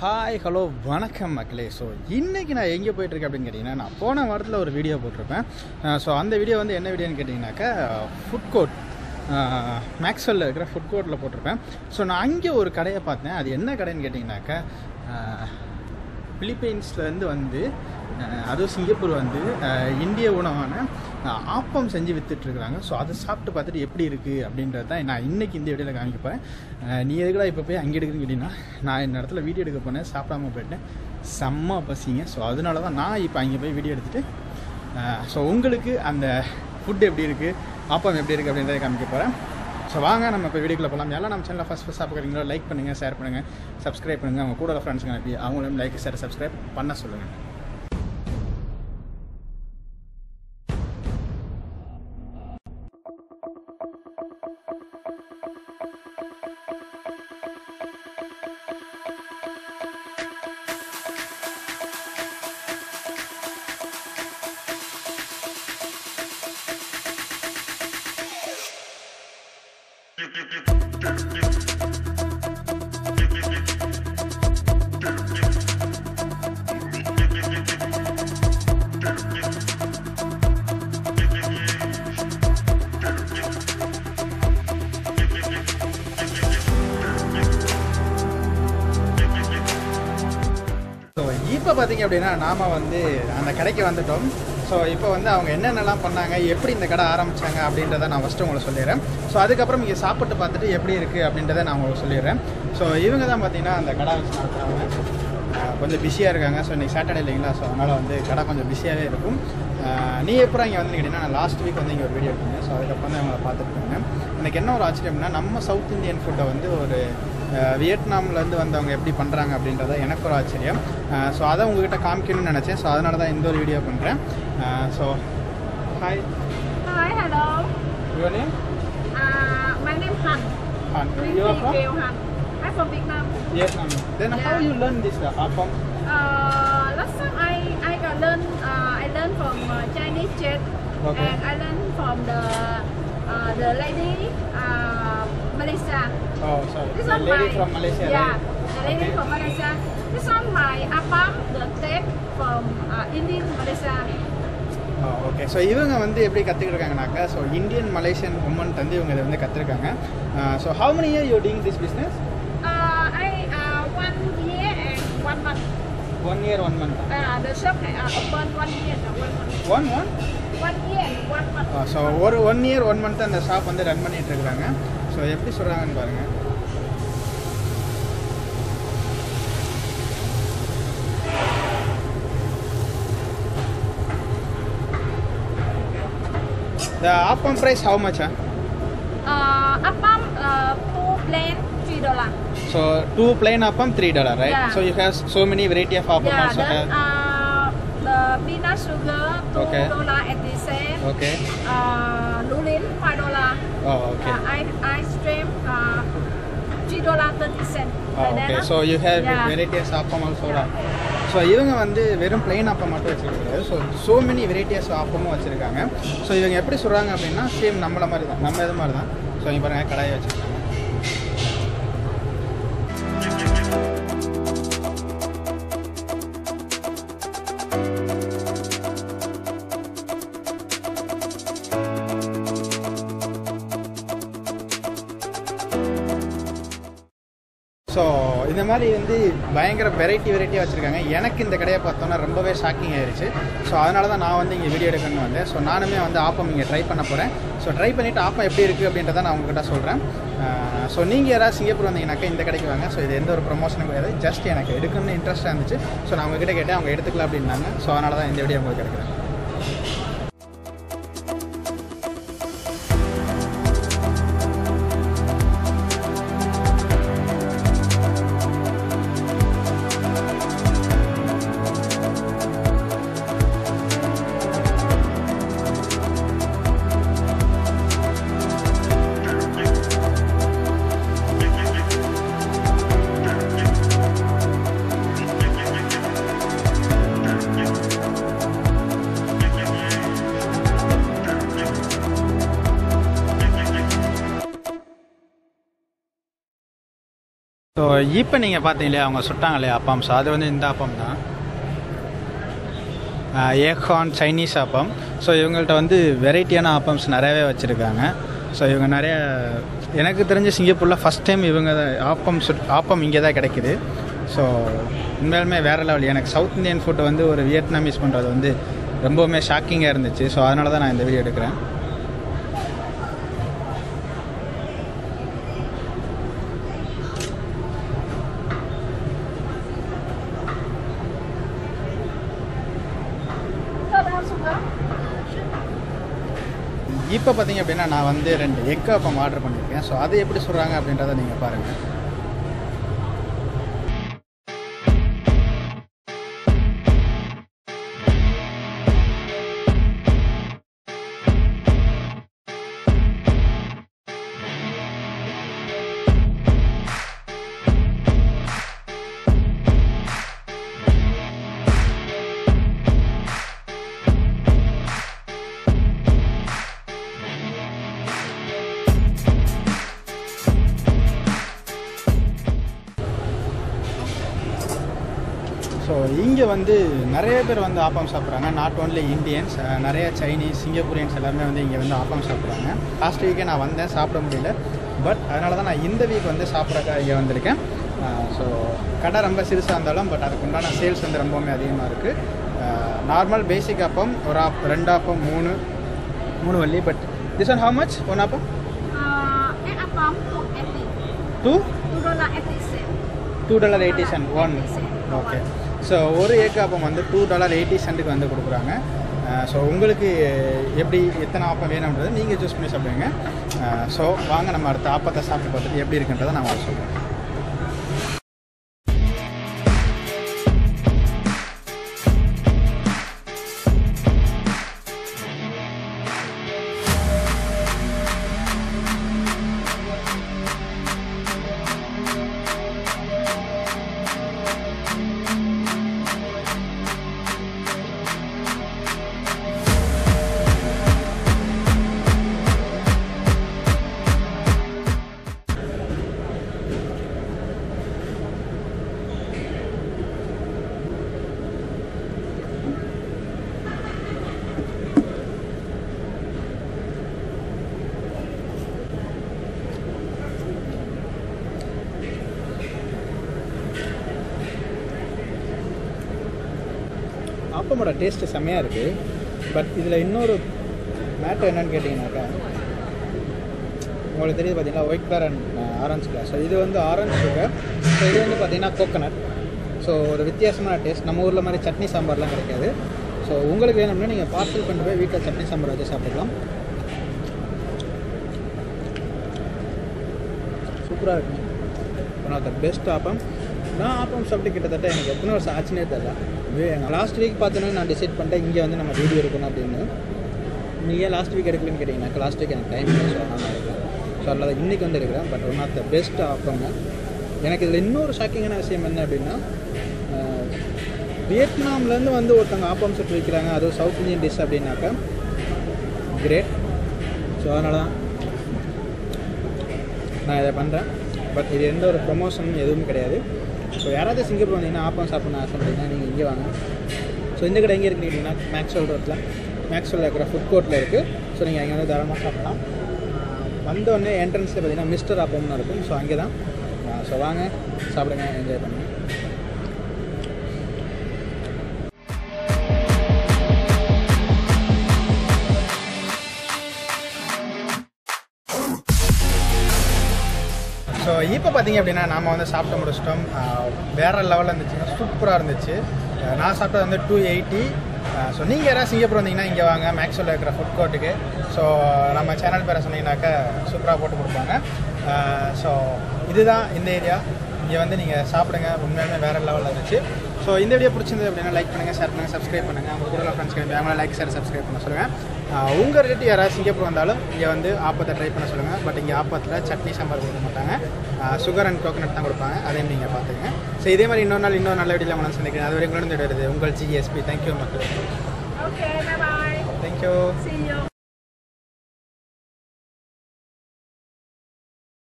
Hi hello வணக்கம் மக்களே so இன்றைக்கி நான் எங்கே போயிட்டுருக்கேன் அப்படின்னு கேட்டிங்கன்னா நான் போன வாரத்தில் ஒரு வீடியோ போட்டிருப்பேன் ஸோ அந்த வீடியோ வந்து என்ன வீடியோன்னு கேட்டிங்கனாக்கா ஃபுட் கோர்ட் மேக்ஸ்வெல்லில் இருக்கிற ஃபுட் கோர்ட்டில் போட்டிருப்பேன் ஸோ நான் அங்கே ஒரு கடையை பார்த்தேன் அது என்ன கடைன்னு கேட்டிங்கனாக்கா பிலிப்பைன்ஸ்லேருந்து வந்து அஹ், அதுவும் சிங்கப்பூர் வந்து அஹ், இந்திய உணவான அஹ், ஆப்பம் செஞ்சு வித்துட்ருக்குறாங்க ஸோ அதை சாப்பிட்டு பார்த்துட்டு எப்படி இருக்குது அப்படின்றது தான் நான் இன்றைக்கி இந்த வீடியோவில் காமிக்க போகிறேன் அஹ், நீ எதுக்குடா இப்போ போய் அங்கே எடுக்குன்னு கேட்டிங்கன்னா நான் இந்த இடத்துல வீடியோ எடுக்க போனேன் சாப்பிடாம போயிட்டேன் செம்ம பசிங்க ஸோ அதனால தான் நான் இப்போ அங்கே போய் வீடியோ எடுத்துகிட்டு ஸோ உங்களுக்கு அந்த ஃபுட் எப்படி இருக்குது ஆப்பம் எப்படி இருக்குது அப்படின்றத காமிக்க போகிறேன் ஸோ வாங்க நம்ம இப்போ வீடியோக்குள்ள போகலாம் எல்லாம் நம்ம சேனலில் ஃபஸ்ட் ஃபஸ்ட் பார்க்குறீங்களோ லைக் பண்ணுங்கள் ஷேர் பண்ணுங்கள் சப்ஸ்கிரைப் பண்ணுங்கள் அவங்க கூட ஃப்ரெண்ட்ஸுங்க அனுப்பி அவங்களையும் லைக் ஷேர் சப்ஸ்கிரைப் பண்ண சொல்லுங்கள் ஸோ இப்போ பார்த்தீங்க அப்படின்னா நாம் வந்து அந்த கடைக்கு வந்துட்டோம் ஸோ இப்போ வந்து அவங்க என்னென்னலாம் பண்ணாங்க எப்படி இந்த கடை ஆரம்பிச்சாங்க அப்படின்றத நான் ஃபஸ்ட்டு உங்களுக்கு சொல்லிடுறேன் ஸோ அதுக்கப்புறம் இங்கே சாப்பிட்டு பார்த்துட்டு எப்படி இருக்குது அப்படின்றத நான் உங்களுக்கு சொல்லிடுறேன் ஸோ இவங்க தான் பார்த்தீங்கன்னா அந்த கடை வச்சு நடத்துகிறாங்க ஆஹ் கொஞ்சம் பிஸியாக இருக்காங்க ஸோ இன்றைக்கி சாட்டர்டே இல்லைங்களா ஸோ அதனால் வந்து கடை கொஞ்சம் பிஸியாகவே இருக்கும் ஆஹ் நீ எப்போ இங்கே வந்து கேட்டிங்கன்னா நான் லாஸ்ட் வீக் வந்து இங்கே ஒரு வீடியோ எடுத்தேன் ஸோ அதுக்கப்புறம் வந்து அவங்கள பார்த்துருக்காங்க எனக்கு என்ன ஒரு ஆச்சரியம்னா நம்ம சவுத் இந்தியன் ஃபுட்டை வந்து ஒரு ஆஹ் வியட்நாம்லேருந்து வந்தவங்க எப்படி பண்ணுறாங்க அப்படின்றத எனக்கு ஒரு ஆச்சரியம் ஸோ அதை உங்ககிட்ட காமிக்கணும்னு நினச்சேன் ஸோ அதனால தான் இந்த ஒரு வீடியோ பண்ணுறேன் so hi Hi, hello. Your name Uh, my name Han. Han. Lee You are from? Kiều Han. I'm from Vietnam. Vietnam. Then how Yeah. you learn this uh, appam? Uh, last time I I got learn uh, I learned from uh, Chinese chat Okay. and I learned from the uh, the lady uh, Malaysia. Oh, sorry. This The one lady my from Malaysia, yeah, right? the lady Okay. from Malaysia. This one my appam the tape from uh, Indian Malaysia. Okay so இவங்க வந்து எப்படி கற்றுக்கிருக்காங்கனாக்கா so Indian Malaysian woman வந்து இவங்க இதை வந்து கற்றுருக்காங்க so how many year you doing this business Uh, I uh, one year and one month. One year one month Uh, the shop uh, open one year and one month. One one One year and one month. So ஒரு one year one month அந்த shop வந்து run பண்ணிட்டு இருக்காங்க so எப்படி சொல்கிறாங்கன்னு பாருங்கள் The appam price how much? Huh? Uh, appam uh, two plain three dollar. So two plain appam three dollar, right? Yeah. So you have so many variety of appam yeah, also then have. uh, the peanut sugar two Okay. dollar eighty cent. Okay. Uh, lulin five dollar. Oh, okay. Uh, ice ice cream uh, three dollar thirty cent. Oh, Like that, okay. huh? So you have Yeah. varieties appam also. Yeah. So இவங்க வந்து வெறும் plain அப்பம் மட்டும் வச்சிருக்காங்க so so many varieties அப்பமும் வச்சுருக்காங்க so இவங்க எப்படி சொல்கிறாங்க அப்படின்னா சேம் நம்மள மாதிரி தான் நம்ம இது மாதிரி தான் ஸோ இங்கே பாருங்கள் கடாயை வச்சுருக்காங்க ஸோ இந்த மாதிரி வந்து பயங்கர வெரைட்டி வெரைட்டியாக வச்சுருக்காங்க எனக்கு இந்த கடையை பார்த்தோன்னா ரொம்பவே ஷாக்கிங் ஆயிருச்சு ஸோ அதனால தான் நான் வந்து இங்கே வீடியோ எடுக்கணும்னு வந்தேன் ஸோ நானுமே வந்து ஆப்பம் இங்கே ட்ரை பண்ண போகிறேன் ஸோ ட்ரை பண்ணிவிட்டு ஆப்பம் எப்படி இருக்குது அப்படின்றத நான் உங்ககிட்ட சொல்கிறேன் ஸோ நீங்கள் யாராவது சிங்கப்பூர் வந்தீங்கன்னாக்கா இந்த கடைக்கு வாங்க ஸோ இது எந்த ஒரு ப்ரொமோஷனும் கிடையாது ஜஸ்ட் எனக்கு எடுக்கணும்னு இன்ட்ரெஸ்ட்டாக இருந்துச்சு ஸோ நான் உங்ககிட்ட கேட்டேன் அவங்க எடுத்துக்கலாம் அப்படின்னாங்க ஸோ அதனால தான் இந்த வீடியோ உங்களுக்கு எடுக்கிறேன் இப்போ நீங்கள் பார்த்தீங்க இல்லையா அவங்க சுட்டாங்க இல்லையா அப்பம் ஸோ அது வந்து இந்த அப்பம் தான் ஏகான் சைனீஸ் அப்பம் ஸோ இவங்கள்ட்ட வந்து வெரைட்டியான அப்பம்ஸ் நிறையவே வச்சுருக்காங்க ஸோ இவங்க நிறைய எனக்கு தெரிஞ்ச சிங்கப்பூரில் ஃபஸ்ட் டைம் இவங்க தான் ஆப்பம் சுட் ஆப்பம் இங்கே தான் கிடைக்குது ஸோ உண்மையாலுமே வேறு லெவல் எனக்கு சவுத் இந்தியன் ஃபுட்டை வந்து ஒரு வியட்நாமீஸ் பண்ணுறது வந்து ரொம்பவுமே ஷாக்கிங்காக இருந்துச்சு ஸோ அதனால தான் நான் இந்த வீடியோ எடுக்கிறேன் இப்போ பார்த்தீங்க அப்படின்னா நான் வந்து ரெண்டு எக் அப்பம் ஆர்டர் பண்ணியிருக்கேன் ஸோ அது எப்படி சொல்கிறாங்க அப்படின்றத நீங்கள் பாருங்கள் ஸோ இங்கே வந்து நிறைய பேர் வந்து ஆப்பம் சாப்பிட்றாங்க நாட் ஓன்லி இந்தியன்ஸ் நிறைய சைனீஸ் சிங்கப்பூரியன்ஸ் எல்லாமே வந்து இங்கே வந்து ஆப்பம் சாப்பிட்றாங்க லாஸ்ட் வீக்கே நான் வந்தேன் சாப்பிட முடியல பட் அதனால தான் நான் இந்த வீக் வந்து சாப்பிட்றக்காக இங்கே வந்திருக்கேன் ஸோ கடை ரொம்ப சிறுசாக இருந்தாலும் பட் அதுக்கு உண்டான சேல்ஸ் வந்து ரொம்பவுமே அதிகமாக இருக்குது நார்மல் பேசிக் ஆப்பம் ஒரு ஆப் ரெண்டு ஆப்பம் மூணு மூணு வள்ளி but this one how much one appam Uh, egg appam two eighty. Two Two dollar eighty cent. Two dollar eighty cent one okay so ஒரு ஏக் ஆப்பம் வந்து டூ டாலர் எயிட்டி சென்ட்டுக்கு வந்து கொடுக்குறாங்க ஸோ உங்களுக்கு எப்படி எத்தனை ஆப்பம் வேணும்ன்றது நீங்கள் சூஸ் பண்ணி சாப்பிடுங்க ஸோ வாங்க நம்ம அடுத்த ஆப்பத்தை சாப்பிட்டு பார்த்துட்டு எப்படி இருக்குன்றதை நான் உங்களுக்கு சொல்கிறேன் ஆப்பமோட டேஸ்ட்டு செம்மையாக இருக்குது பட் இதில் இன்னொரு மேட்டர் என்னன்னு கேட்டிங்கனாக்கா உங்களுக்கு தெரியுது பார்த்தீங்களா white colour and orange colour so இது வந்து ஆரஞ்சு சுகர் ஸோ இது வந்து பார்த்தீங்கன்னா கோகனட் ஸோ ஒரு வித்தியாசமான டேஸ்ட் நம்ம ஊரில் மாதிரி சட்னி சாம்பார்லாம் கிடைக்காது ஸோ உங்களுக்கு வேணும்னா நீங்கள் பார்சல் கொண்டு போய் வீட்டில் சட்னி சாம்பார் வச்சு சாப்பிட்டுக்கலாம் சூப்பராக இருக்கும் one of the best appam நான் ஆப்பம் சாப்பிட்டு கிட்டத்தட்ட எனக்கு எத்தனை வருஷம் ஆச்சுனே தெரியல லாஸ்ட் வீக் பார்த்தோன்னே நான் டிசைட் பண்ணிட்டேன் இங்கே வந்து நம்ம வீடியோ எடுக்கணும் அப்படின்னு நீங்கள் லாஸ்ட் வீக் எடுக்கலன்னு கேட்டிங்கன்னா லாஸ்ட் வீக் எனக்கு டைம் இல்லை ஸோ நான் எடுக்கிறேன் ஸோ அதில் இன்றைக்கி வந்து எடுக்கிறேன் but one of the best ஆப்பங்க எனக்கு இதில் இன்னொரு ஷாக்கிங்கான விஷயம் என்ன அப்படின்னா அஹ், வியட்நாம்லேருந்து வந்து ஒருத்தவங்க ஆப்பம் சுட்டு வைக்கிறாங்க அதுவும் சவுத் இந்தியன் டிஷ் அப்படின்னாக்கா கிரேட் ஸோ அதனால தான் நான் இதை பண்ணுறேன் பட் இது எந்த ஒரு ப்ரொமோஷனும் எதுவும் கிடையாது ஸோ யாராவது சிங்கப்பூர் வந்தீங்கன்னா ஆப்பம் சாப்பிட்ணும் ஆசைப்பட்டீங்கன்னா நீங்கள் இங்கே வாங்க ஸோ இந்த கடை எங்கே இருக்குன்னு மேக்ஸ்வெல் ரோட்டில் மேக்ஸ்வெல் இருக்கிற ஃபுட் கோர்ட்டில் இருக்குது ஸோ நீங்கள் அங்கே வந்து தாராளமாக சாப்பிடலாம் வந்தோடனே என்ட்ரன்ஸில் பார்த்தீங்கன்னா மிஸ்டர் ஆப்பம்னு இருக்கும் ஸோ அங்கே தான் ஸோ வாங்க சாப்பிடுங்க என்ஜாய் பண்ணுங்க ஸோ இப்போ பார்த்தீங்க அப்படின்னா நாம் வந்து சாப்பிட்டு முடிச்சிட்டோம் ஆஹ் வேற லெவலில் இருந்துச்சுங்க சூப்பராக இருந்துச்சு ஆஹ் நான் சாப்பிட்டது வந்து டூ எயிட்டி ஸோ நீங்கள் யாராவது சிங்கப்பூர் வந்தீங்கன்னா இங்கே வாங்க மேக்ஸில் இருக்கிற ஃபுட் கோர்ட்டுக்கு ஸோ நம்ம சேனல் பேரை சொன்னீங்கன்னாக்கா சூப்பராக போட்டு கொடுப்பாங்க ஸோ இதுதான் இந்த ஏரியா இங்கே வந்து நீங்கள் சாப்பிடுங்க உண்மையாலுமே வேறு லெவலில் இருந்துச்சு ஸோ இந்த வீடியோ பிடிச்சிருந்தது அப்படின்னா லைக் பண்ணுங்கள் ஷேர் பண்ணுங்கள் சப்ஸ்கிரைப் பண்ணுங்கள் உங்கள் கூட ஃப்ரெண்ட்ஸ் கிளம்பி அவங்கள லைக் ஷேர் சப்ஸ்கிரைப் பண்ண சொல்லுங்கள் உங்கள் ரிலேட்டிவ் யாராவது சிங்கப்பூர் வந்தாலும் இங்கே வந்து ஆப்பத்தை ட்ரை பண்ண சொல்லுங்கள் பட் இங்கே ஆப்பத்தில் சட்னி சாம்பார் கொடுக்க மாட்டாங்க சுகர் அண்ட் கோகனட் தான் கொடுப்பாங்க அதையும் நீங்கள் பார்த்துங்க ஸோ இதே மாதிரி இன்னொரு நாள் இன்னொரு நல்ல வீடியோவில் உங்களை சந்திக்கிறேன் அது வரைக்கும் உங்களோட வருது உங்கள் ஜிஎஸ்பி தேங்க்யூ மக்கள் Okay, bye bye. Thank you See you.